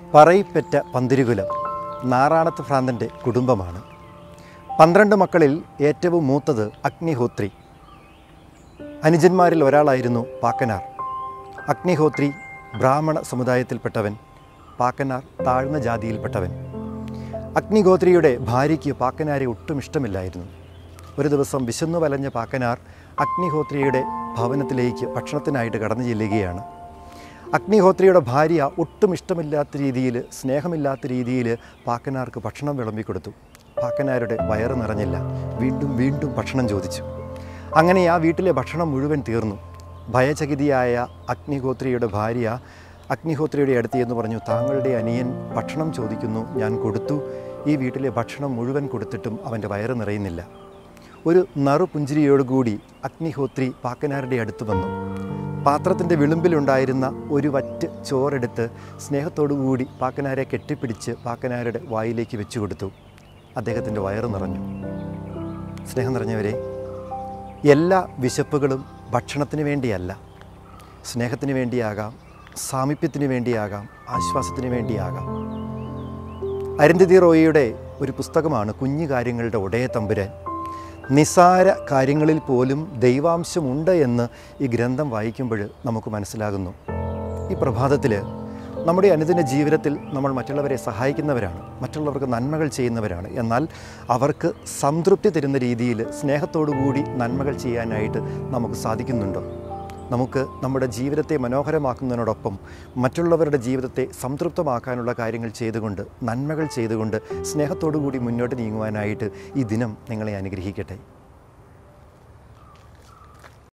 പറയിപ്പെറ്റ പന്തിരുകുലം നാറാണത്ത് ഭ്രാന്തൻ്റെ കുടുംബമാണ് പന്ത്രണ്ട് മക്കളിൽ ഏറ്റവും മൂത്തത് അഗ്നിഹോത്രി അനുജന്മാരിൽ ഒരാളായിരുന്നു പാക്കനാർ അഗ്നിഹോത്രി ബ്രാഹ്മണ സമുദായത്തിൽപ്പെട്ടവൻ പാക്കനാർ താഴ്ന്ന ജാതിയിൽപ്പെട്ടവൻ അഗ്നിഹോത്രിയുടെ ഭാര്യയ്ക്ക് പാക്കനാരെ ഒട്ടും ഇഷ്ടമില്ലായിരുന്നു ഒരു ദിവസം വിശന്നു വലഞ്ഞ പാക്കനാർ അഗ്നിഹോത്രിയുടെ ഭവനത്തിലേക്ക് ഭക്ഷണത്തിനായിട്ട് കടന്നു ചെല്ലുകയാണ് അഗ്നിഹോത്രിയുടെ ഭാര്യ ഒട്ടും ഇഷ്ടമില്ലാത്ത രീതിയിൽ സ്നേഹമില്ലാത്ത രീതിയിൽ പാക്കനാർക്ക് ഭക്ഷണം വിളമ്പിക്കൊടുത്തു പാക്കനാരുടെ വയറ് നിറഞ്ഞില്ല വീണ്ടും വീണ്ടും ഭക്ഷണം ചോദിച്ചു അങ്ങനെ ആ വീട്ടിലെ ഭക്ഷണം മുഴുവൻ തീർന്നു ഭയചകിതിയായ അഗ്നിഹോത്രിയുടെ ഭാര്യ അഗ്നിഹോത്രിയുടെ അടുത്ത് എന്ന് പറഞ്ഞു താങ്കളുടെ അനിയൻ ഭക്ഷണം ചോദിക്കുന്നു ഞാൻ കൊടുത്തു ഈ വീട്ടിലെ ഭക്ഷണം മുഴുവൻ കൊടുത്തിട്ടും അവൻ്റെ വയറ് നിറയുന്നില്ല ഒരു നറുപുഞ്ചിരിയോടുകൂടി അഗ്നിഹോത്രി പാക്കനാരുടെ അടുത്ത് വന്നു പാത്രത്തിൻ്റെ വിളുമ്പിലുണ്ടായിരുന്ന ഒരു വറ്റ് ചോറെടുത്ത് സ്നേഹത്തോടുകൂടി പാക്കനാരെ കെട്ടിപ്പിടിച്ച് പാക്കനാരുടെ വായിലേക്ക് വെച്ചു കൊടുത്തു അദ്ദേഹത്തിൻ്റെ വയറ് നിറഞ്ഞു സ്നേഹം നിറഞ്ഞവരെ എല്ലാ വിശപ്പുകളും ഭക്ഷണത്തിന് വേണ്ടിയല്ല സ്നേഹത്തിന് വേണ്ടിയാകാം സാമീപ്യത്തിന് വേണ്ടിയാകാം ആശ്വാസത്തിന് വേണ്ടിയാകാം അരുന്ധതി റോയിയുടെ ഒരു പുസ്തകമാണ് കുഞ്ഞു കാര്യങ്ങളുടെ ഒടയ തമ്പുരാൻ നിസാര കാര്യങ്ങളിൽ പോലും ദൈവാംശമുണ്ട് എന്ന് ഈ ഗ്രന്ഥം വായിക്കുമ്പോൾ നമുക്ക് മനസ്സിലാകുന്നു ഈ പ്രഭാതത്തിൽ നമ്മുടെ അനുദിന ജീവിതത്തിൽ നമ്മൾ മറ്റുള്ളവരെ സഹായിക്കുന്നവരാണ് മറ്റുള്ളവർക്ക് നന്മകൾ ചെയ്യുന്നവരാണ് എന്നാൽ അവർക്ക് സംതൃപ്തി തരുന്ന രീതിയിൽ സ്നേഹത്തോടുകൂടി നന്മകൾ ചെയ്യാനായിട്ട് നമുക്ക് സാധിക്കുന്നുണ്ടോ നമുക്ക് നമ്മുടെ ജീവിതത്തെ മനോഹരമാക്കുന്നതിനോടൊപ്പം മറ്റുള്ളവരുടെ ജീവിതത്തെ സംതൃപ്തമാക്കാനുള്ള കാര്യങ്ങൾ ചെയ്തുകൊണ്ട് നന്മകൾ ചെയ്തുകൊണ്ട് സ്നേഹത്തോടു കൂടി മുന്നോട്ട് നീങ്ങുവാനായിട്ട് ഈ ദിനം നിങ്ങളെ അനുഗ്രഹിക്കട്ടെ